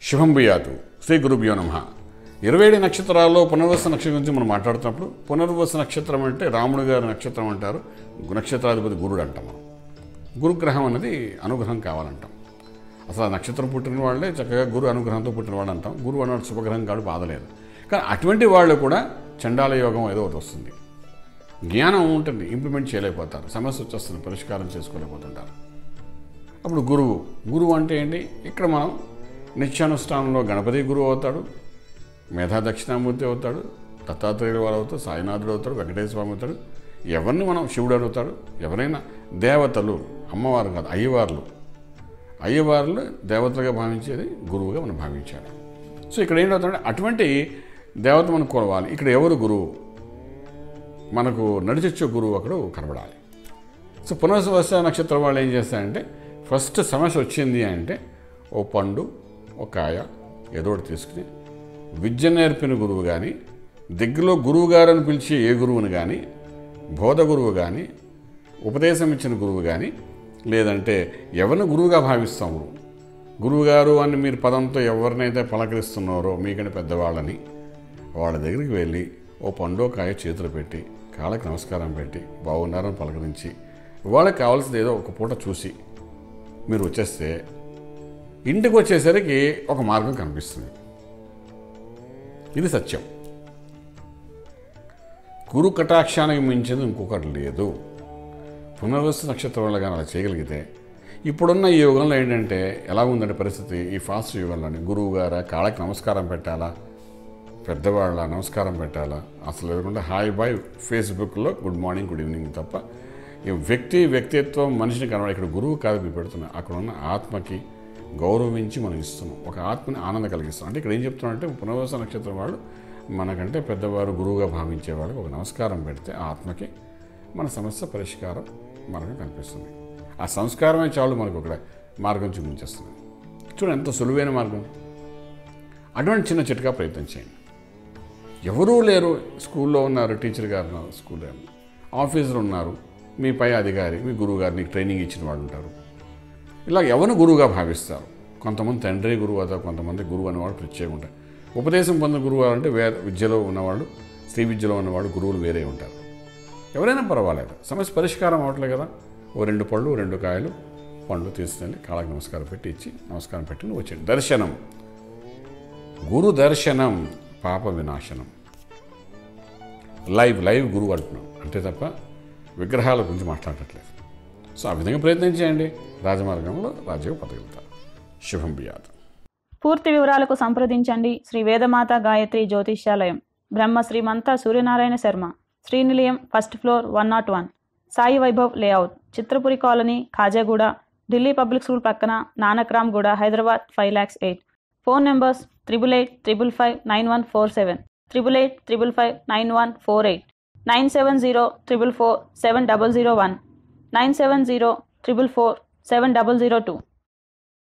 శుభం భూయాతు శ్రీ గురుభ్యో నమ ఇరవై ఏడు నక్షత్రాల్లో పునర్వస నక్షత్రం గురించి మనం మాట్లాడుతున్నప్పుడు పునర్వస నక్షత్రం అంటే రాముడు గారి నక్షత్రం అంటారు నక్షత్రాధిపతి గురుడు అంటాం మనం గురుగ్రహం అనేది అనుగ్రహం కావాలంటాం అసలు ఆ నక్షత్రం పుట్టిన వాళ్ళే చక్కగా గురు అనుగ్రహంతో పుట్టిన వాడు అంటాం గురువు అన్నాడు శుభగ్రహం కాడు బాధలేదు కానీ అటువంటి వాళ్ళు కూడా చండాల యోగం ఏదో ఒకటి వస్తుంది జ్ఞానం ఉంటుంది ఇంప్లిమెంట్ చేయలేకపోతారు సమస్య వచ్చేస్తుంది పరిష్కారం చేసుకోలేకపోతుంటారు అప్పుడు గురువు గురువు అంటే ఏంటి ఇక్కడ మనం నిత్యానుష్ఠానంలో గణపతి గురువు అవుతాడు మేధా దక్షిణామూర్తి అవుతాడు దత్తాత్రేయుడు వారు అవుతాడు సాయినాథుడు అవుతాడు వెంకటేశ్వర స్వామి అవుతాడు ఎవరిని మనం శివుడు అవుతాడు ఎవరైనా దేవతలు అమ్మవారు కాదు అయ్యవార్లు అయ్యవార్లు దేవతలుగా భావించేది గురువుగా మనం భావించాలి సో ఇక్కడ ఏంటవుతుందంటే అటువంటి దేవత మనం కొలవాలి ఇక్కడ ఎవరు గురువు మనకు నడిచొచ్చే గురువు ఒకడు కనబడాలి సో పునర్వస నక్షత్రం వాళ్ళు ఏం చేస్తారంటే ఫస్ట్ సమస్య వచ్చింది అంటే ఓ పండు ఒక కాయ ఏదో ఒకటి తీసుకుని విద్య నేర్పిన గురువు కానీ దగ్గరలో గురువు గారని పిలిచే ఏ గురువుని కానీ బోధ గురువు కానీ ఉపదేశం ఇచ్చిన గురువు కానీ లేదంటే ఎవరిని గురువుగా భావిస్తాము గురువుగారు అని మీరు పదంతో ఎవరినైతే పలకరిస్తున్నారో మీకంటే పెద్దవాళ్ళని వాళ్ళ దగ్గరికి వెళ్ళి ఓ పండో కాయ చేతులు పెట్టి కాళ్ళకి నమస్కారం పెట్టి బాగున్నారని పలకరించి వాళ్ళకి కావాల్సింది ఏదో ఒక పూట చూసి మీరు వచ్చేస్తే ఇంటికి వచ్చేసరికి ఒక మార్గం కనిపిస్తుంది ఇది సత్యం గురు కటాక్షానికి మించింది ఇంకొకటి లేదు పునర్వస్తు నక్షత్రం వల్ల కానీ అలా చేయగలిగితే ఇప్పుడున్న ఈ యుగంలో ఏంటంటే ఎలా ఉందంటే పరిస్థితి ఈ ఫాస్ట్ యుగంలోని గురువు గారా కాళ్ళకి నమస్కారం పెట్టాలా పెద్దవాళ్ళ నమస్కారం పెట్టాలా అసలు లేకుండా హాయ్ బాయ్ ఫేస్బుక్లో గుడ్ మార్నింగ్ గుడ్ ఈవినింగ్ తప్ప ఈ వ్యక్తి వ్యక్తిత్వం మనిషిని కనబడి ఇక్కడ గురువు కాదు మీరు పెడుతున్నాం అక్కడ ఉన్న ఆత్మకి గౌరవించి మనం ఇస్తున్నాం ఒక ఆత్మని ఆనందం కలిగిస్తాం అంటే ఇక్కడ ఏం చెప్తున్నామంటే పునర్వస నక్షత్రం వాళ్ళు మనకంటే పెద్దవారు గురువుగా భావించే వాళ్ళకి ఒక నమస్కారం పెడితే ఆ ఆత్మకి మన సమస్య పరిష్కారం మనకు కనిపిస్తుంది ఆ సంస్కారమే చాలు మనకు ఒక మార్గం చూపించేస్తుంది చూడండి ఎంత సులువైన మార్గం అటువంటి చిన్న చిట్కా ప్రయత్నం చేయండి ఎవరూ లేరు స్కూల్లో ఉన్నారు టీచర్ గారు ఉన్నారు స్కూల్లో ఆఫీసర్ ఉన్నారు మీ పై అధికారి మీ గురువు గారు నీకు ట్రైనింగ్ ఇచ్చిన వాళ్ళు ఉంటారు ఇలా ఎవరిని గురువుగా భావిస్తారు కొంతమంది తండ్రి గురువు అవుతారు కొంతమంది గురువు అనేవాడు ప్రత్యేకం ఉంటారు ఉపదేశం పొందిన గురువు అంటే వేరే విద్యలో ఉన్నవాళ్ళు స్త్రీ విద్యలో ఉన్నవాడు గురువులు వేరే ఉంటారు ఎవరైనా పర్వాలేదు సమస్య పరిష్కారం అవట్లేదు కదా ఓ రెండు పళ్ళు రెండు కాయలు పండ్లు తీసుకెళ్ళి కాళ్ళకి నమస్కారం పెట్టి ఇచ్చి నమస్కారం పెట్టి నువ్వు వచ్చేయండి దర్శనం గురు దర్శనం పాప వినాశనం లైవ్ లైవ్ గురువు అంటున్నాం అంతే తప్ప విగ్రహాల గురించి మాట్లాడట్లేదు సో ఆ విధంగా ప్రయత్నం చేయండి రాజమార్గంలో రాజ్యం పదగలుగుతారు శుభం బియాదు పూర్తి వివరాలకు సంప్రదించండి Shri Vedamata Gayatri Jyotishyalayam Brahma Shrimanta Suryanarayana Sharma Srinilayam first floor one not one Sai Vaibhav layout Chitrapuri colony Khajaguda Delhi public school పక్కన Nanakramguda Hyderabad five lakhs eight phone numbers triple eight triple five nine one four seven triple eight triple five nine one four eight nine seven zero triple four seven double zero one nine seven zero triple four seven double zero two